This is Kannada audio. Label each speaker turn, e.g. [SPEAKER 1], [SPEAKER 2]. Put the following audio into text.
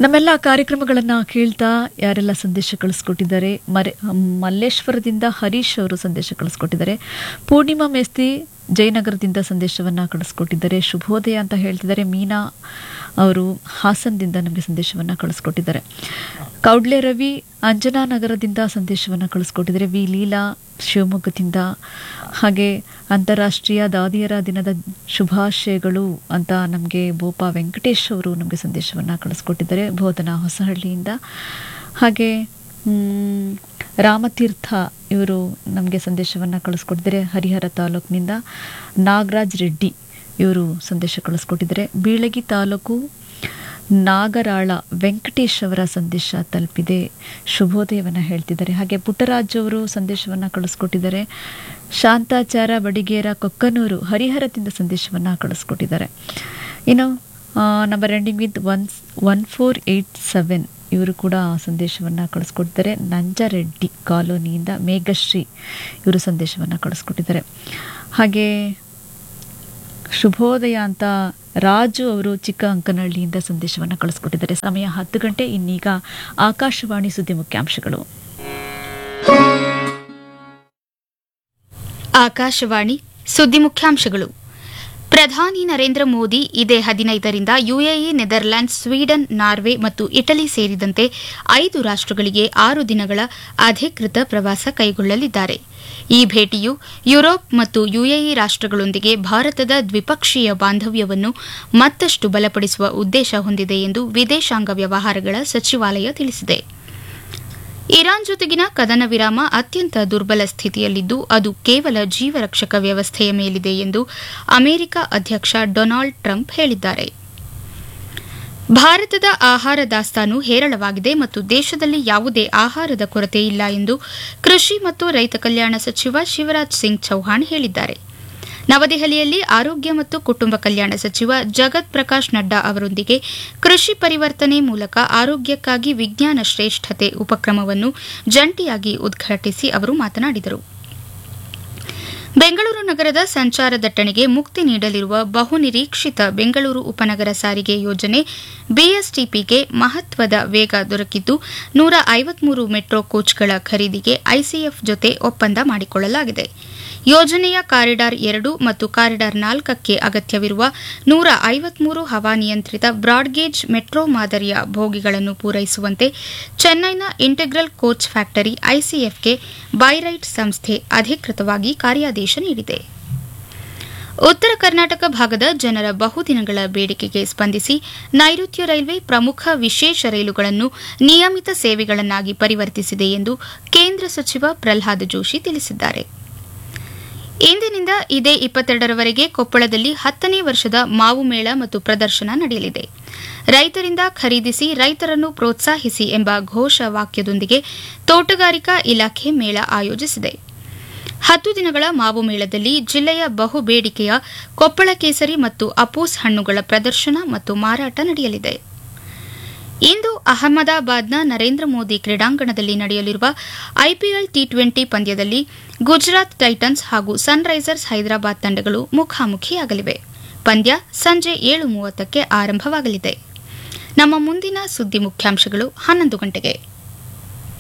[SPEAKER 1] ನಮ್ಮೆಲ್ಲ ಕಾರ್ಯಕ್ರಮಗಳನ್ನು ಕೇಳ್ತಾ ಯಾರೆಲ್ಲ ಸಂದೇಶ ಕಳಿಸ್ಕೊಟ್ಟಿದ್ದಾರೆ ಮರೆ ಮಲ್ಲೇಶ್ವರದಿಂದ ಹರೀಶ್ ಅವರು ಸಂದೇಶ ಕಳಿಸ್ಕೊಟ್ಟಿದ್ದಾರೆ ಪೂರ್ಣಿಮಾ ಮೇಸ್ತಿ ಜಯನಗರದಿಂದ ಸಂದೇಶವನ್ನು ಕಳಿಸ್ಕೊಟ್ಟಿದ್ದಾರೆ ಶುಭೋದಯ ಅಂತ ಹೇಳ್ತಿದ್ದಾರೆ ಮೀನಾ ಅವರು ಹಾಸನದಿಂದ ನಮಗೆ ಸಂದೇಶವನ್ನು ಕಳಿಸ್ಕೊಟ್ಟಿದ್ದಾರೆ ಕೌಡ್ಲೆ ರವಿ ಅಂಜನಾ ನಗರದಿಂದ ಸಂದೇಶವನ್ನು ಕಳಿಸ್ಕೊಟ್ಟಿದ್ದಾರೆ ವಿ ಲೀಲಾ ಶಿವಮೊಗ್ಗದಿಂದ ಹಾಗೆ ಅಂತಾರಾಷ್ಟ್ರೀಯ ದಾದಿಯರ ದಿನದ ಶುಭಾಶಯಗಳು ಅಂತ ನಮಗೆ ಬೋಪ ವೆಂಕಟೇಶ್ ಅವರು ನಮಗೆ ಸಂದೇಶವನ್ನು ಕಳಿಸ್ಕೊಟ್ಟಿದ್ದಾರೆ ಬೋಧನಾ ಹೊಸಹಳ್ಳಿಯಿಂದ ಹಾಗೆ ಮ್, ರಾಮತೀರ್ಥ ಇವರು ನಮಗೆ ಸಂದೇಶವನ್ನು ಕಳಿಸ್ಕೊಟ್ಟಿದ್ದಾರೆ ಹರಿಹರ ತಾಲೂಕಿನಿಂದ ನಾಗರಾಜ್ ರೆಡ್ಡಿ ಇವರು ಸಂದೇಶ ಕಳಿಸ್ಕೊಟ್ಟಿದ್ದಾರೆ ಬೀಳಗಿ ತಾಲೂಕು ನಾಗರಾಳ ವೆಂಕಟೇಶ್ ಅವರ ಸಂದೇಶ ತಲುಪಿದೆ ಶುಭೋದಯವನ್ನು ಹೇಳ್ತಿದ್ದಾರೆ ಹಾಗೆ ಪುಟ್ಟರಾಜ್ ಅವರು ಸಂದೇಶವನ್ನು ಕಳಿಸ್ಕೊಟ್ಟಿದ್ದಾರೆ ಶಾಂತಾಚಾರ ಬಡಿಗೇರ ಕೊಕ್ಕನೂರು ಹರಿಹರದಿಂದ ಸಂದೇಶವನ್ನು ಕಳಿಸ್ಕೊಟ್ಟಿದ್ದಾರೆ ಇನ್ನು number ending with one one four eight seven ಇವರು ಕೂಡ ಸಂದೇಶವನ್ನು ಕಳಿಸ್ಕೊಟ್ಟಿದ್ದಾರೆ ನಂಜರೆಡ್ಡಿ ಕಾಲೋನಿಯಿಂದ ಮೇಘಶ್ರೀ ಇವರು ಸಂದೇಶವನ್ನು ಕಳಿಸ್ಕೊಟ್ಟಿದ್ದಾರೆ ಹಾಗೆ ಶುಭೋದಯ ಅಂತ ರಾಜು ಅವರು ಚಿಕ್ಕ ಅಂಕನಹಳ್ಳಿಯಿಂದ ಸಂದೇಶವನ್ನು ಕಳಿಸ್ಕೊಟ್ಟಿದ್ದಾರೆ ಸಮಯ ಹತ್ತು ಗಂಟೆ ಇನ್ನೀಗ ಆಕಾಶವಾಣಿ ಸುದ್ದಿ ಮುಖ್ಯಾಂಶಗಳು
[SPEAKER 2] ಆಕಾಶವಾಣಿ ಸುದ್ದಿ ಮುಖ್ಯಾಂಶಗಳು ಪ್ರಧಾನಿ ನರೇಂದ್ರ ಮೋದಿ ಇದೇ ಹದಿನೈದರಿಂದ ಯುಎಇ ನೆದರ್ಲ್ಯಾಂಡ್ಸ್ ಸ್ವೀಡನ್ ನಾರ್ವೆ ಮತ್ತು ಇಟಲಿ ಸೇರಿದಂತೆ ಐದು ರಾಷ್ಟಗಳಿಗೆ ಆರು ದಿನಗಳ ಅಧಿಕೃತ ಪ್ರವಾಸ ಕೈಗೊಳ್ಳಲಿದ್ದಾರೆ ಈ ಭೇಟಿಯು ಯುರೋಪ್ ಮತ್ತು ಯುಎಇ ರಾಷ್ಟಗಳೊಂದಿಗೆ ಭಾರತದ ದ್ವಿಪಕ್ಷೀಯ ಬಾಂಧವ್ಯವನ್ನು ಮತ್ತಷ್ಟು ಬಲಪಡಿಸುವ ಉದ್ದೇಶ ಹೊಂದಿದೆ ಎಂದು ವಿದೇಶಾಂಗ ವ್ಯವಹಾರಗಳ ಸಚಿವಾಲಯ ತಿಳಿಸಿದೆ ಇರಾನ್ ಜೊತೆಗಿನ ಕದನ ವಿರಾಮ ಅತ್ಯಂತ ದುರ್ಬಲ ಸ್ಥಿತಿಯಲ್ಲಿದ್ದು ಅದು ಕೇವಲ ಜೀವರಕ್ಷಕ ವ್ಯವಸ್ಥೆಯ ಮೇಲಿದೆ ಎಂದು ಅಮೆರಿಕ ಅಧ್ಯಕ್ಷ ಡೊನಾಲ್ಡ್ ಟ್ರಂಪ್ ಹೇಳಿದ್ದಾರೆ ಭಾರತದ ಆಹಾರ ದಾಸ್ತಾನು ಹೇರಳವಾಗಿದೆ ಮತ್ತು ದೇಶದಲ್ಲಿ ಯಾವುದೇ ಆಹಾರದ ಕೊರತೆ ಇಲ್ಲ ಎಂದು ಕೃಷಿ ಮತ್ತು ರೈತ ಕಲ್ಯಾಣ ಸಚಿವ ಶಿವರಾಜ್ ಸಿಂಗ್ ಚೌಹಾಣ್ ಹೇಳಿದ್ದಾರೆ ನವದೆಹಲಿಯಲ್ಲಿ ಆರೋಗ್ಯ ಮತ್ತು ಕುಟುಂಬ ಕಲ್ಯಾಣ ಸಚಿವ ಜಗತ್ ಪ್ರಕಾಶ್ ನಡ್ಡಾ ಅವರೊಂದಿಗೆ ಕೃಷಿ ಪರಿವರ್ತನೆ ಮೂಲಕ ಆರೋಗ್ಯಕ್ಕಾಗಿ ವಿಜ್ಞಾನ ಶ್ರೇಷ್ಠತೆ ಉಪಕ್ರಮವನ್ನು ಜಂಟಿಯಾಗಿ ಉದ್ಘಾಟಿಸಿ ಅವರು ಮಾತನಾಡಿದರು ಬೆಂಗಳೂರು ನಗರದ ಸಂಚಾರ ದಟ್ಟಣೆಗೆ ಮುಕ್ತಿ ನೀಡಲಿರುವ ಬಹುನಿರೀಕ್ಷಿತ ಬೆಂಗಳೂರು ಉಪನಗರ ಸಾರಿಗೆ ಯೋಜನೆ ಬಿಎಸ್ಟಿಪಿಗೆ ಮಹತ್ವದ ವೇಗ ದೊರಕಿದ್ದು ನೂರ ಐವತ್ಮೂರು ಮೆಟ್ರೋ ಕೋಚ್ಗಳ ಖರೀದಿಗೆ ಐಸಿಎಫ್ ಜೊತೆ ಒಪ್ಪಂದ ಮಾಡಿಕೊಳ್ಳಲಾಗಿದೆ ಯೋಜನೆಯ ಕಾರಿಡಾರ್ ಎರಡು ಮತ್ತು ಕಾರಿಡಾರ್ ನಾಲ್ಕಕ್ಕೆ ಅಗತ್ಯವಿರುವ ನೂರ ಐವತ್ಮೂರು ಹವಾನಿಯಂತ್ರಿತ ಬ್ರಾಡ್ಗೇಜ್ ಮೆಟ್ರೋ ಮಾದರಿಯ ಬೋಗಿಗಳನ್ನು ಪೂರೈಸುವಂತೆ ಚೆನ್ನೈನ ಇಂಟೆಗ್ರಲ್ ಕೋಚ್ ಫ್ಯಾಕ್ಟರಿ ಐಸಿಎಫ್ಗೆ ಬೈರೈಟ್ ಸಂಸ್ಥೆ ಅಧಿಕೃತವಾಗಿ ಕಾರ್ಯಾದೇಶ ನೀಡಿದೆ ಉತ್ತರ ಕರ್ನಾಟಕ ಭಾಗದ ಜನರ ಬಹುದಿನಗಳ ಬೇಡಿಕೆಗೆ ಸ್ಪಂದಿಸಿ ನೈಋತ್ಯ ರೈಲ್ವೆ ಪ್ರಮುಖ ವಿಶೇಷ ರೈಲುಗಳನ್ನು ನಿಯಮಿತ ಸೇವೆಗಳನ್ನಾಗಿ ಪರಿವರ್ತಿಸಿದೆ ಎಂದು ಕೇಂದ್ರ ಸಚಿವ ಪ್ರಹ್ಲಾದ್ ಜೋಶಿ ತಿಳಿಸಿದ್ದಾರೆ ಇಂದಿನಿಂದ ಇದೇ ಇಪ್ಪತ್ತೆರಡರವರೆಗೆ ಕೊಪ್ಪಳದಲ್ಲಿ ಹತ್ತನೇ ವರ್ಷದ ಮಾವು ಮೇಳ ಮತ್ತು ಪ್ರದರ್ಶನ ನಡೆಯಲಿದೆ ರೈತರಿಂದ ಖರೀದಿಸಿ ರೈತರನ್ನು ಪ್ರೋತ್ಸಾಹಿಸಿ ಎಂಬ ಘೋಷ ವಾಕ್ಯದೊಂದಿಗೆ ತೋಟಗಾರಿಕಾ ಇಲಾಖೆ ಮೇಳ ಆಯೋಜಿಸಿದೆ ಹತ್ತು ದಿನಗಳ ಮಾವು ಮೇಳದಲ್ಲಿ ಜಿಲ್ಲೆಯ ಬಹು ಬೇಡಿಕೆಯ ಕೊಪ್ಪಳ ಕೇಸರಿ ಮತ್ತು ಅಪೂಸ್ ಹಣ್ಣುಗಳ ಪ್ರದರ್ಶನ ಮತ್ತು ಮಾರಾಟ ನಡೆಯಲಿದೆ ಇಂದು ಅಹಮದಾಬಾದ್ನ ನರೇಂದ್ರ ಮೋದಿ ಕ್ರೀಡಾಂಗಣದಲ್ಲಿ ನಡೆಯಲಿರುವ ಐಪಿಎಲ್ ಟಿ ಟ್ವೆಂಟಿ ಪಂದ್ಯದಲ್ಲಿ ಗುಜರಾತ್ ಟೈಟನ್ಸ್ ಹಾಗೂ ಸನ್ರೈಸರ್ಸ್ ಹೈದರಾಬಾದ್ ತಂಡಗಳು ಮುಖಾಮುಖಿಯಾಗಲಿವೆ ಪಂದ್ಯ ಸಂಜೆ ಏಳು ಮೂವತ್ತಕ್ಕೆ ಆರಂಭವಾಗಲಿದೆ ನಮ್ಮ ಮುಂದಿನ ಸುದ್ದಿ ಮುಖ್ಯಾಂಶಗಳು ಹನ್ನೊಂದು ಗಂಟೆಗೆ